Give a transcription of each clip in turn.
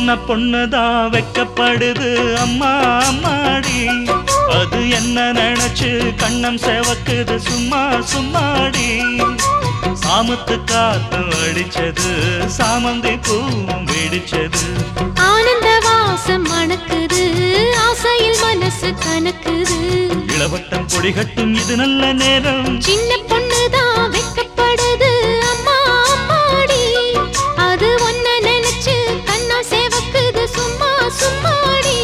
சின்ன பொண்ணுதான் வெக்கப்படுது அம்மா அம்மாடி அது என்ன நினைச்சு கண்ணம் செவக்குது சும்மா சும்மாடி சாமத்து காத்து அடிச்சது சாமந்தி பூவும் வெடிச்சது ஆனந்த வாசம் மணக்குது ஆசையில் மனசு கணக்குது இளவட்டம் கொடிகட்டும் இது நல்ல நேரம் சின்ன பொண்ணுதான் வெக்கப்படுது அம்மா அம்மாடி அது ஒன்ன நினைச்சு கண்ணா சேவக்குது சும்மா சும்மாடி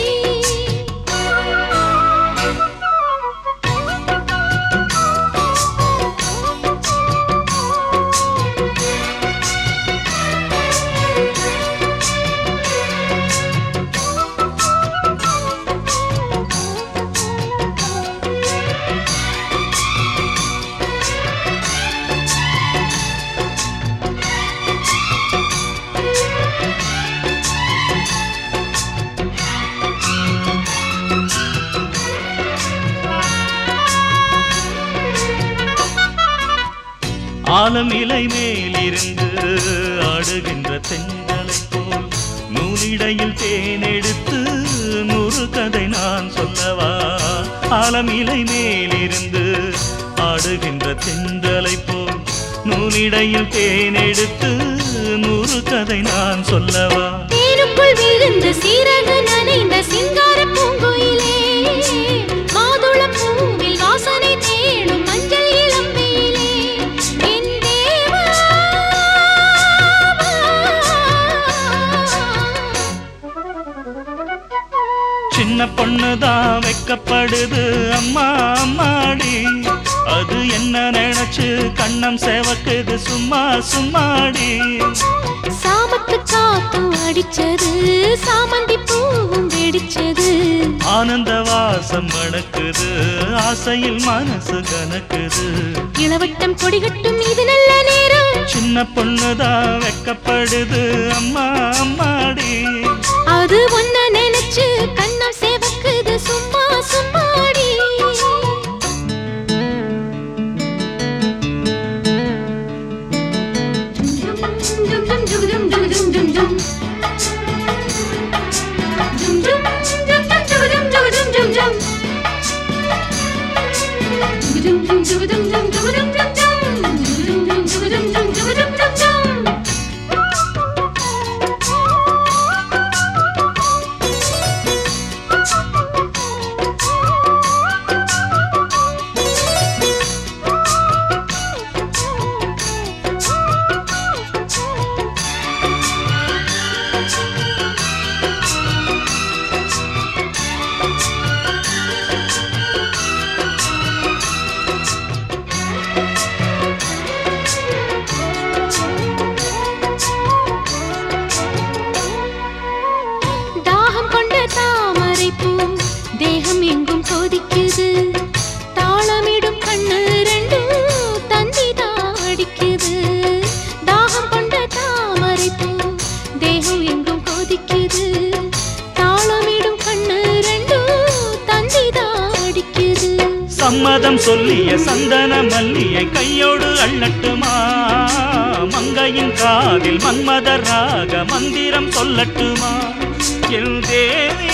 ஆலம் இலை மேலிருந்து ஆடுகின்ற தென்றலை போல் நூலிடையில் தேனெடுத்து நூறு கதை நான் சொல்லவா ஆலம் இலை மேலிருந்து ஆடுகின்ற தென்றலை போல் நூலிடையில் தேனெடுத்து நூறு கதை நான் சொல்லவா தேனுக்குள் விழுந்து சீரக நனைந்த சிங்கார பூங்குயிலே மாதுள பூவில் வாசனை தேடும் மஞ்சள் இளம்பெயிலே என் தேவா சின்ன பொண்ணுதான் வெக்கப்படுது அம்மா அம்மாடி அது என்ன நினைச்சு கண்ணம் செவக்குது சும்மா சும்மாடி சாமத்து காத்தும் அடிச்சது சாமந்தி பூவும் வெடிச்சது ஆனந்த வாசம் மணக்குது ஆசையில் மனசு கணக்குது இளவட்டம் கொடிகட்டும் இது நல்ல நேரம் சின்ன பொண்ணுதான் வெக்கப்படுது அம்மா அம்மாடி அது ஒன்ன நினைச்சு கண்ணம் சேவக்குது சும்மா சும்மாடி தாகம் கொண்ட தாமரை பூ தேகம் எங்கும் கொதிக்குது தாளமிடும் கண்ணு ரெண்டும் தந்தி தாடிக்குது தாகம் கொண்ட தாமரை பூ தேகம் எங்கும் கொதிக்குது தாளமிடும் கண்ணு ரெண்டும் தந்தி தாடிக்குது சம்மதம் சொல்லிய சந்தன மல்லியை கையோடு அள்ளட்டுமா மங்கையின் காதில் மன்மதர் ராக மந்திரம் சொல்லட்டுமா என் தேவி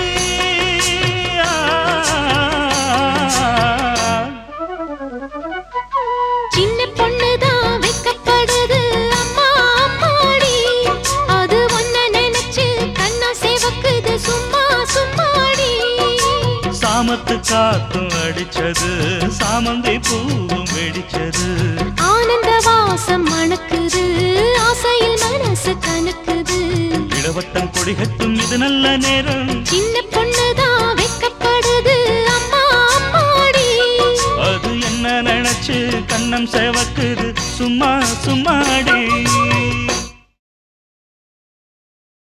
சின்ன பொண்ணுதான் வெக்கப்படுது அம்மா அம்மாடி அது ஒன்ன நினைச்சு கண்ணா சேவக்குது சும்மா சும்மாடி சாமத்து காத்தும் அடிச்சது சாமந்தி பூவும் வெடிச்சது ஆனந்த வாசம் மணக்குது ஆசையில் மனசு கணக்குது இளவட்டம் கொடிகட்டும் இது நல்ல நேரம் சின்ன பொண்ணுதான் வெக்கப்படுது அம்மா அம்மாடி அது என்ன நினைச்சு கண்ணம் செவக்குது சும்மா சும்மாடி